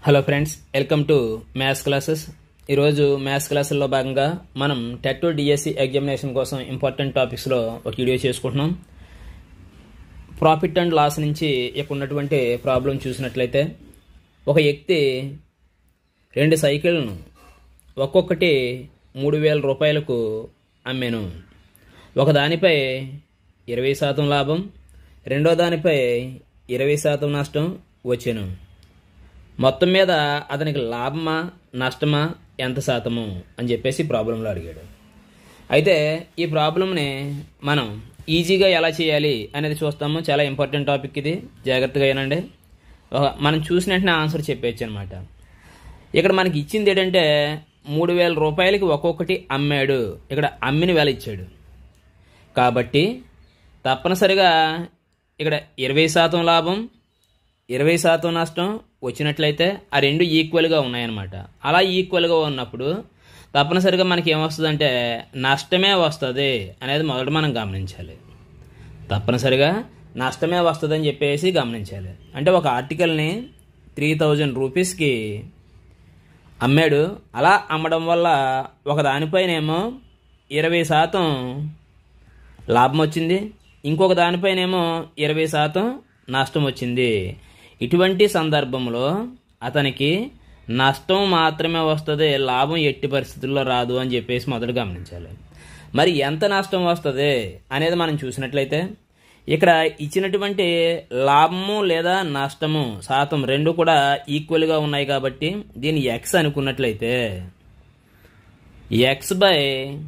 hello friends welcome to maths classes ఈరోజు maths క్లాసుల్లో భాగంగా మనం టెట్ డిఎస్సి ఎగ్జామినేషన్ కోసం ఇంపార్టెంట్ టాపిక్స్లో ఒక వీడియో చేసుకుంటున్నాం ప్రాఫిట్ అండ్ లాస్ నుంచి ఇక్కడ ఉన్నటువంటి ప్రాబ్లం చూసినట్లయితే ఒక వ్యక్తి రెండు సైకిళ్ళను ఒక్కొక్కటి మూడు వేల రూపాయలకు అమ్మాను ఒక దానిపై ఇరవై శాతం లాభం రెండో దానిపై ఇరవై శాతం నష్టం వచ్చాను మొత్తం మీద అతనికి లాభమా నష్టమా ఎంత శాతము అని చెప్పేసి ప్రాబ్లంలో అడిగాడు అయితే ఈ ప్రాబ్లంని మనం ఈజీగా ఎలా చేయాలి అనేది చూస్తాము చాలా ఇంపార్టెంట్ టాపిక్ ఇది జాగ్రత్తగా వినండి ఒక- మనం చూసిన వెంటనే ఆన్సర్ చెప్పేయచ్చు అనమాట ఇక్కడ మనకి ఇచ్చింది ఏంటంటే మూడు వేల రూపాయలకి ఒక్కొక్కటి అమ్మాడు ఇక్కడ అమ్మిన వేల ఇచ్చాడు కాబట్టి తప్పనిసరిగా ఇక్కడ ఇరవై శాతం లాభం ఇరవై శాతం నష్టం వచ్చినట్లయితే ఆ రెండు ఈక్వల్గా ఉన్నాయన్నమాట అలా ఈక్వల్గా ఉన్నప్పుడు తప్పనిసరిగా మనకి ఏమొస్తుందంటే నష్టమే వస్తుంది అనేది మొదట మనం గమనించాలి తప్పనిసరిగా నష్టమే వస్తుందని చెప్పేసి గమనించాలి అంటే ఒక ఆర్టికల్ని త్రీ థౌజండ్ రూపీస్కి అమ్మాడు అలా అమ్మడం వల్ల ఒక దానిపైనేమో ఇరవై శాతం లాభం వచ్చింది ఇంకొక దానిపైనేమో ఇరవై శాతం నష్టం వచ్చింది ఇటువంటి సందర్భంలో అతనికి నష్టం మాత్రమే వస్తుంది లాభం ఎట్టి పరిస్థితుల్లో రాదు అని చెప్పేసి మొదట గమనించాలి మరి ఎంత నష్టం వస్తుంది అనేది మనం చూసినట్లయితే ఇక్కడ ఇచ్చినటువంటి లాభము లేదా నష్టము శాతం రెండు కూడా ఈక్వల్గా ఉన్నాయి కాబట్టి దీన్ని ఎక్స్ అనుకున్నట్లయితే X by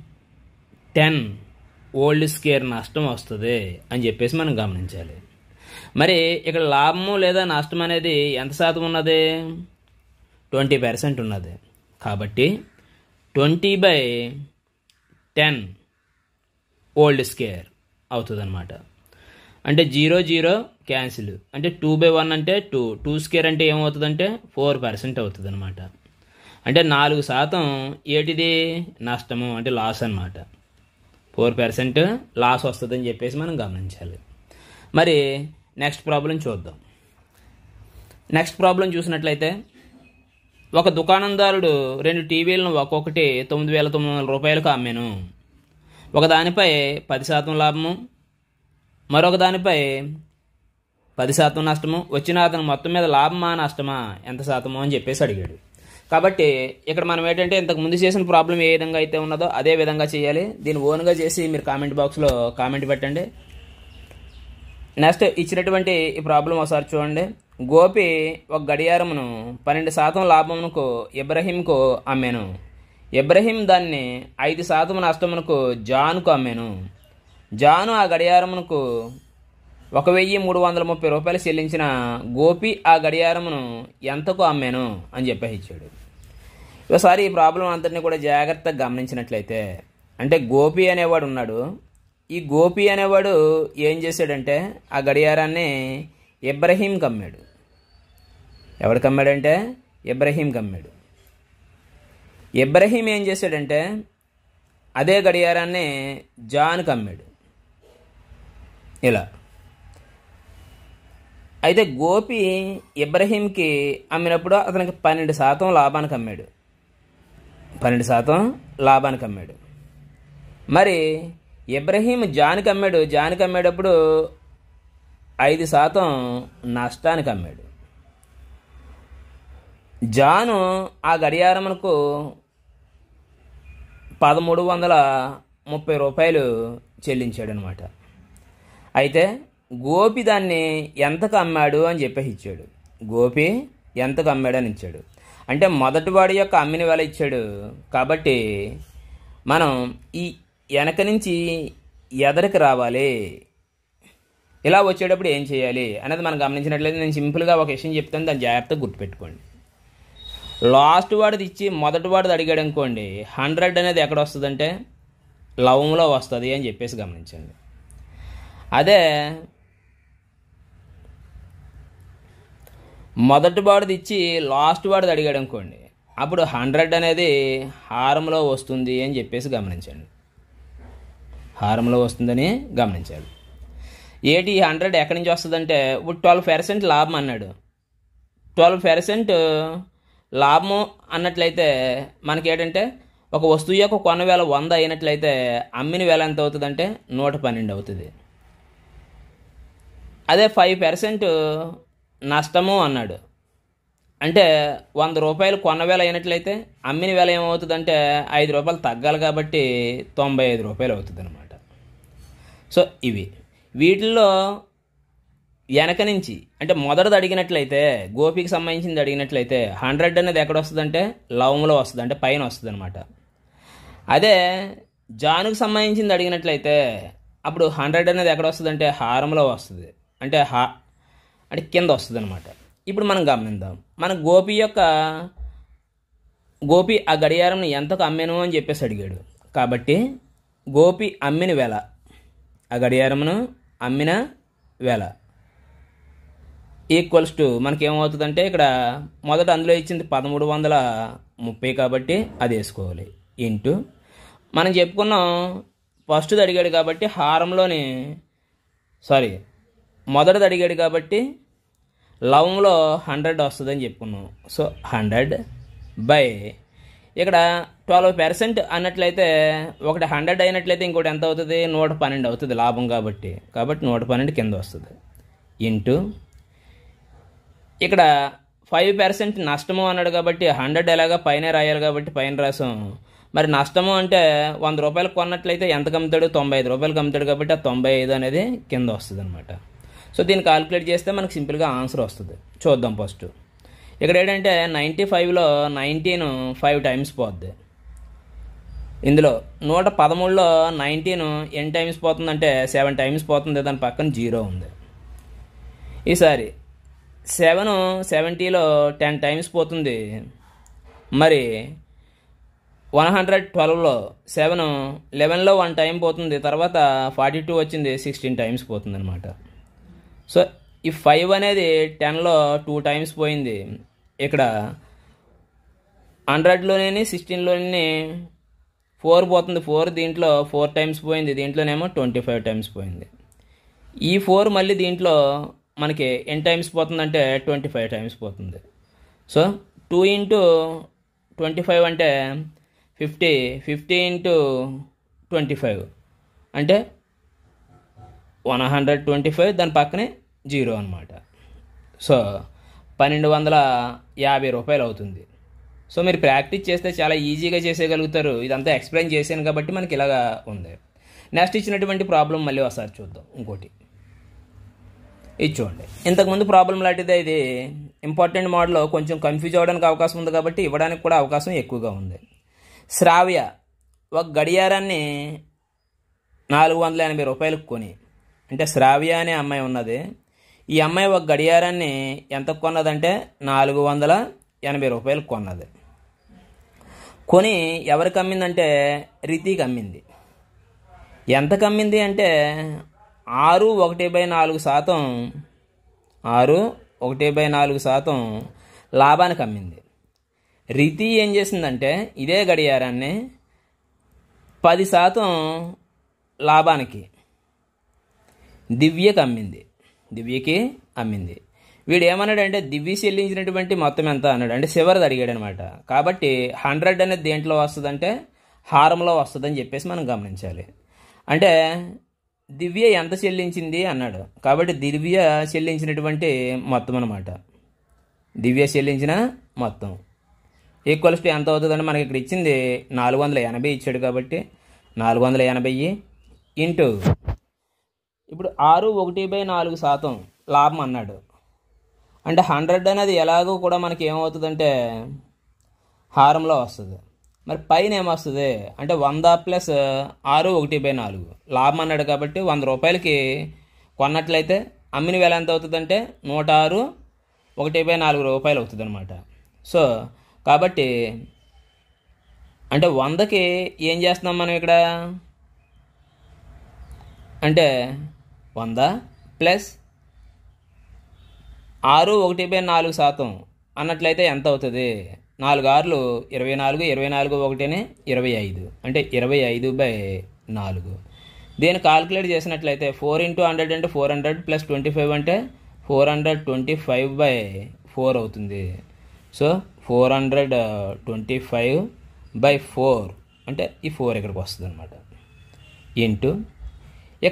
ten whole square నష్టం వస్తుంది అని చెప్పేసి మనం గమనించాలి మరి ఇక్కడ లాభము లేదా నష్టం అనేది ఎంత శాతం ఉన్నది ట్వంటీ పర్సెంట్ ఉన్నది కాబట్టి twenty by ten whole square అవుతుంది అనమాట అంటే జీరో జీరో క్యాన్సిల్ అంటే టూ బై వన్ అంటే టూ టూ స్కేర్ అంటే ఏమవుతుందంటే ఫోర్ పర్సెంట్ అవుతుంది అనమాట అంటే నాలుగు శాతం ఏటిది నష్టము అంటే లాస్ అన్నమాట ఫోర్ పర్సెంట్ లాస్ వస్తుందని చెప్పేసి మనం గమనించాలి మరి నెక్స్ట్ ప్రాబ్లం చూద్దాం నెక్స్ట్ ప్రాబ్లం చూసినట్లయితే ఒక దుకాణందారుడు రెండు టీవీలను ఒక్కొక్కటి తొమ్మిది వేల తొమ్మిది వందల రూపాయలకు అమ్మాను ఒక దానిపై పది శాతం లాభము మరొక దానిపై పది శాతం నష్టము వచ్చిన అతను మొత్తం మీద లాభమా నష్టమా ఎంత శాతము అని చెప్పేసి అడిగాడు కాబట్టి ఇక్కడ మనం ఏంటంటే ఇంతకు ముందు చేసిన ప్రాబ్లం ఏ విధంగా అయితే ఉన్నదో అదే విధంగా చేయాలి దీన్ని ఓన్గా చేసి మీరు కామెంట్ బాక్స్లో కామెంట్ పెట్టండి నెక్స్ట్ ఇచ్చినటువంటి ఈ ప్రాబ్లం ఒకసారి చూడండి గోపి ఒక గడియారమును పన్నెండు శాతం లాభమునకు ఇబ్రహీంకు అమ్మాను ఇబ్రహీం దాన్ని ఐదు శాతం నష్టమునకు జానుకు అమ్మాను జాను ఆ గడియారమునకు ఒక వెయ్యి మూడు వందల ముప్పై రూపాయలు చెల్లించిన గోపి ఆ గడియారమును ఎంతకు అమ్మాను అని చెప్పేసి ఇచ్చాడు ఒకసారి ఈ ప్రాబ్లం అంతటిని కూడా జాగ్రత్తగా గమనించినట్లయితే అంటే గోపి అనేవాడు ఉన్నాడు ఈ గోపి అనేవాడు ఏం చేశాడంటే ఆ గడియారాన్ని ఇబ్రహీంకి అమ్మాడు ఎవరికి అమ్మాడంటే ఇబ్రహీంకి అమ్మాడు ఇబ్రహీం ఏం చేశాడంటే అదే గడియారాన్ని జాన్కి అమ్మాడు ఇలా అయితే గోపి ఇబ్రహీంకి అమ్మినప్పుడు అతనికి పన్నెండు శాతం లాభానికి అమ్మాడు పన్నెండు శాతం లాభానికి అమ్మాడు మరి ఇబ్రహీం జానికి అమ్మాడు జానికి అమ్మేటప్పుడు ఐదు శాతం నష్టానికి అమ్మాడు జాను ఆ గడియారమునకు పదమూడు వందల ముప్పై రూపాయలు చెల్లించాడు అనమాట అయితే గోపి దాన్ని ఎంతకు అమ్మాడు అని చెప్పేసి ఇచ్చాడు గోపి ఎంతకు అమ్మాడు అని ఇచ్చాడు అంటే మొదటి వాడి యొక్క అమ్మిన వేల ఇచ్చాడు కాబట్టి మనం ఈ వెనక నుంచి ఎదరికి రావాలి ఇలా వచ్చేటప్పుడు ఏం చేయాలి అనేది మనం గమనించినట్లయితే నేను సింపుల్గా ఒక విషయం చెప్తాను దాన్ని జాగ్రత్తగా గుర్తుపెట్టుకోండి లాస్ట్ వాడిది ఇచ్చి మొదటి వాడిది అడిగాడు అనుకోండి హండ్రెడ్ అనేది ఎక్కడ వస్తుందంటే లవంలో వస్తుంది అని చెప్పేసి గమనించండి అదే మొదటి వాడిది ఇచ్చి లాస్ట్ వాడిది అడిగాడు అనుకోండి అప్పుడు హండ్రెడ్ అనేది హారంలో వస్తుంది అని చెప్పేసి గమనించండి హారంలో వస్తుందని గమనించాలి ఏటి హండ్రెడ్ ఎక్కడి నుంచి వస్తుందంటే ఇప్పుడు ట్వెల్వ్ పర్సెంట్ లాభం అన్నాడు ట్వెల్వ్ పర్సెంట్ లాభము అన్నట్లయితే మనకేంటంటే ఒక వస్తువు యొక్క కొన్న వేల వంద అయినట్లయితే అమ్మిన వేల ఎంత అవుతుందంటే నూట పన్నెండు అవుతుంది అదే ఫైవ్ పర్సెంట్ నష్టము అన్నాడు అంటే వంద రూపాయలు కొన్న వేల అయినట్లయితే అమ్మిన వేల ఏమవుతుందంటే ఐదు రూపాయలు తగ్గాలి కాబట్టి తొంభై ఐదు రూపాయలు అవుతుంది అనమాట సో ఇవి వీటిల్లో వెనక నుంచి అంటే మొదటిది అడిగినట్లయితే గోపికి సంబంధించింది అడిగినట్లయితే హండ్రెడ్ అనేది ఎక్కడ వస్తుందంటే లవంలో వస్తుంది అంటే పైన వస్తుంది అనమాట అదే జానుకు సంబంధించింది అడిగినట్లయితే అప్పుడు హండ్రెడ్ అనేది ఎక్కడ వస్తుందంటే హారంలో వస్తుంది అంటే హా అంటే కింద వస్తుంది అనమాట ఇప్పుడు మనం గమనిద్దాం మన గోపి యొక్క గోపి ఆ గడియారం ఎంతకు అమ్మాను అని చెప్పేసి అడిగాడు కాబట్టి గోపి అమ్మిన వేల ఆ గడియారమును అమ్మిన వేల ఈక్వల్స్ టు మనకి ఏమవుతుందంటే ఇక్కడ మొదట అందులో ఇచ్చింది పదమూడు వందల ముప్పై కాబట్టి అది వేసుకోవాలి ఇంటూ మనం చెప్పుకున్నాం ఫస్ట్ది అడిగాడు కాబట్టి హారంలోని సారీ మొదటిది అడిగాడు కాబట్టి లవంలో హండ్రెడ్ వస్తుందని చెప్పుకున్నాం సో హండ్రెడ్ బై ఇక్కడ ట్వెల్వ్ పర్సెంట్ అన్నట్లయితే ఒకటి హండ్రెడ్ అయినట్లయితే ఇంకోటి ఎంత అవుతుంది నూట పన్నెండు అవుతుంది లాభం కాబట్టి కాబట్టి నూట పన్నెండు కింద వస్తుంది ఇంటూ ఇక్కడ ఫైవ్ పర్సెంట్ నష్టము అన్నాడు కాబట్టి హండ్రెడ్ ఎలాగా పైన రాయాలి కాబట్టి పైన రాసాం మరి నష్టము అంటే వంద రూపాయలు కొన్నట్లయితే ఎంత కమ్ముతాడు తొంభై ఐదు రూపాయలు కమ్ముతాడు కాబట్టి ఆ తొంభై ఐదు అనేది కింద వస్తుంది అనమాట సో దీన్ని కాలిక్యులేట్ చేస్తే మనకు సింపుల్గా ఆన్సర్ వస్తుంది చూద్దాం ఫస్ట్ ఇక్కడ ఏంటంటే నైంటీ ఫైవ్లో నైన్టీన్ ఫైవ్ టైమ్స్ పోద్ది ఇందులో నూట పదమూడులో నైన్టీన్ ఎన్ని టైమ్స్ పోతుందంటే సెవెన్ టైమ్స్ పోతుంది దాని పక్కన జీరో ఉంది ఈసారి సెవెన్ సెవెంటీలో టెన్ టైమ్స్ పోతుంది మరి వన్ హండ్రెడ్ ట్వెల్వ్లో సెవెన్ లెవెన్లో వన్ టైం పోతుంది తర్వాత ఫార్టీ టూ వచ్చింది సిక్స్టీన్ టైమ్స్ పోతుంది అనమాట సో ఈ ఫైవ్ అనేది టెన్లో టూ టైమ్స్ పోయింది ఇక్కడ హండ్రెడ్లోనే సిక్స్టీన్లోనే ఫోర్ పోతుంది ఫోర్ దీంట్లో ఫోర్ టైమ్స్ పోయింది దీంట్లోనేమో ట్వంటీ ఫైవ్ టైమ్స్ పోయింది ఈ ఫోర్ మళ్ళీ దీంట్లో మనకి ఎన్ని టైమ్స్ పోతుందంటే ట్వంటీ ఫైవ్ టైమ్స్ పోతుంది so two into twenty five అంటే fifty fifty into twenty five అంటే వన్ హండ్రెడ్ ట్వంటీ ఫైవ్ దాని పక్కనే జీరో అనమాట సో పన్నెండు వందల యాభై రూపాయలు అవుతుంది సో మీరు ప్రాక్టీస్ చేస్తే చాలా ఈజీగా చేసేయగలుగుతారు ఇదంతా ఎక్స్ప్లెయిన్ చేశాను కాబట్టి మనకి ఇలాగా ఉంది నెక్స్ట్ ఇచ్చినటువంటి ప్రాబ్లం మళ్ళీ ఒకసారి చూద్దాం ఇంకోటి ఇది చూడండి ఇంతకుముందు ప్రాబ్లం లాంటిదే ఇది ఇంపార్టెంట్ మోడల్లో కొంచెం కన్ఫ్యూజ్ అవ్వడానికి అవకాశం ఉంది కాబట్టి ఇవ్వడానికి కూడా అవకాశం ఎక్కువగా ఉంది శ్రావ్య ఒక గడియారాన్ని నాలుగు వందల ఎనభై రూపాయలకు కొని అంటే శ్రావ్య అనే అమ్మాయి ఉన్నది ఈ అమ్మాయి ఒక గడియారాన్ని ఎంత కొన్నదంటే నాలుగు వందల ఎనభై రూపాయలకు కొన్నది కొని ఎవరికి అమ్మిందంటే రితికి అమ్మింది ఎంతకు అమ్మింది అంటే ఆరు ఒకటి బై నాలుగు శాతం ఆరు ఒకటి బై నాలుగు శాతం లాభానికి అమ్మింది రీతి ఏం చేసిందంటే ఇదే గడియారాన్ని పది శాతం లాభానికి దివ్యకి అమ్మింది దివ్యకి అమ్మింది వీడు ఏమన్నాడంటే దివ్య చెల్లించినటువంటి మొత్తం ఎంత అన్నాడు అంటే చివరిది అడిగాడు అనమాట కాబట్టి హండ్రెడ్ అనేది దేంట్లో వస్తుందంటే హారంలో వస్తుందని చెప్పేసి మనం గమనించాలి అంటే దివ్య ఎంత చెల్లించింది అన్నాడు కాబట్టి దివ్య చెల్లించినటువంటి మొత్తం అనమాట దివ్య చెల్లించిన మొత్తం ఈక్వల్స్ టు ఎంత అవుతుందంటే మనకి ఇక్కడ ఇచ్చింది నాలుగు వందల ఎనభై ఇచ్చాడు కాబట్టి నాలుగు వందల ఎనభై ఇంటూ ఇప్పుడు ఆరు ఒకటి బై నాలుగు శాతం లాభం అన్నాడు అంటే హండ్రెడ్ అనేది ఎలాగో కూడా మనకి ఏమవుతుందంటే హారంలో వస్తుంది మరి పైన ఏమొస్తుంది అంటే వంద ప్లస్ ఆరు ఒకటి బై నాలుగు లాభం అన్నాడు కాబట్టి వంద రూపాయలకి కొన్నట్లయితే అమ్మిన వేల ఎంత అవుతుందంటే నూట ఆరు ఒకటి బై నాలుగు రూపాయలు అవుతుంది అనమాట సో కాబట్టి అంటే వందకి ఏం చేస్తున్నాం మనం ఇక్కడ అంటే వంద ప్లస్ ఆరు ఒకటి బై నాలుగు శాతం అన్నట్లయితే ఎంత అవుతుంది నాలుగు ఆరులు ఇరవై నాలుగు ఇరవై నాలుగు ఒకటినే ఇరవై ఐదు అంటే ఇరవై ఐదు బై నాలుగు దీన్ని కాల్కులేట్ చేసినట్లయితే ఫోర్ ఇంటూ హండ్రెడ్ అంటే four hundred plus twenty five అంటే four hundred twenty five by four అవుతుంది so four hundred twenty five by four అంటే ఈ ఫోర్ ఇక్కడికి వస్తుంది అనమాట ఇంటూ ఇక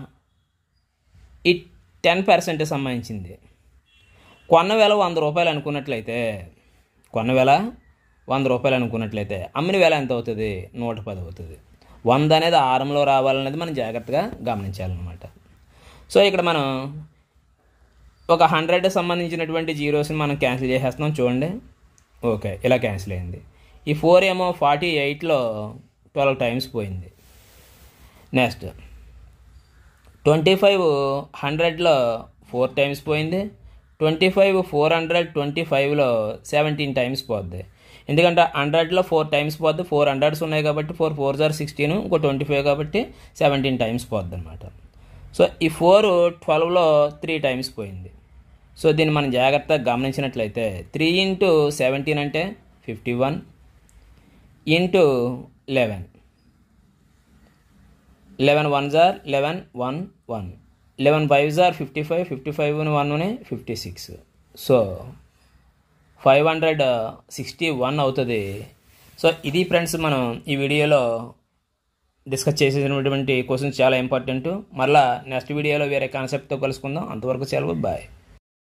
ఈ టెన్ పర్సెంట్ సంబంధించింది కొన్న వేల వంద రూపాయలు అనుకున్నట్లయితే కొన్న వేల వంద రూపాయలు అనుకున్నట్లయితే అమ్మిన వేల ఎంత అవుతుంది నూట పది అవుతుంది వంద అనేది ఆరంలో రావాలనేది మనం జాగ్రత్తగా గమనించాలన్నమాట సో ఇక్కడ మనం ఒక హండ్రెడ్ సంబంధించినటువంటి జీరోస్ని మనం క్యాన్సిల్ చేసేస్తున్నాం చూడండి ఓకే ఇలా క్యాన్సిల్ అయింది ఈ ఫోర్ ఏమో ఫార్టీ ఎయిట్లో ట్వెల్వ్ టైమ్స్ పోయింది నెక్స్ట్ ట్వంటీ ఫైవ్ హండ్రెడ్లో ఫోర్ టైమ్స్ పోయింది twenty five four hundred twenty ఫైవ్లో సెవెంటీన్ టైమ్స్ పోద్ది ఎందుకంటే హండ్రెడ్లో ఫోర్ టైమ్స్ పోద్ది ఫోర్ హండ్రెడ్స్ ఉన్నాయి కాబట్టి ఫోర్ ఫోర్ జార్ సిక్స్టీన్ ఇంకో ట్వంటీ ఫైవ్ కాబట్టి సెవెంటీన్ టైమ్స్ పోద్ది అనమాట సో ఈ ఫోర్ ట్వెల్వ్లో త్రీ టైమ్స్ పోయింది సో దీన్ని మనం జాగ్రత్తగా గమనించినట్లయితే త్రీ ఇంటూ సెవెంటీన్ అంటే fifty one into eleven eleven one జార్ eleven one one eleven five జార్ fifty five fifty five one fifty six so five hundred sixty one అవుతుంది సో ఇది ఫ్రెండ్స్ మనం ఈ వీడియోలో డిస్కస్ చేసేసినటువంటి క్వశ్చన్స్ చాలా ఇంపార్టెంట్ మళ్ళీ నెక్స్ట్ వీడియోలో వేరే కాన్సెప్ట్తో కలుసుకుందాం అంతవరకు సెలవు బాయ్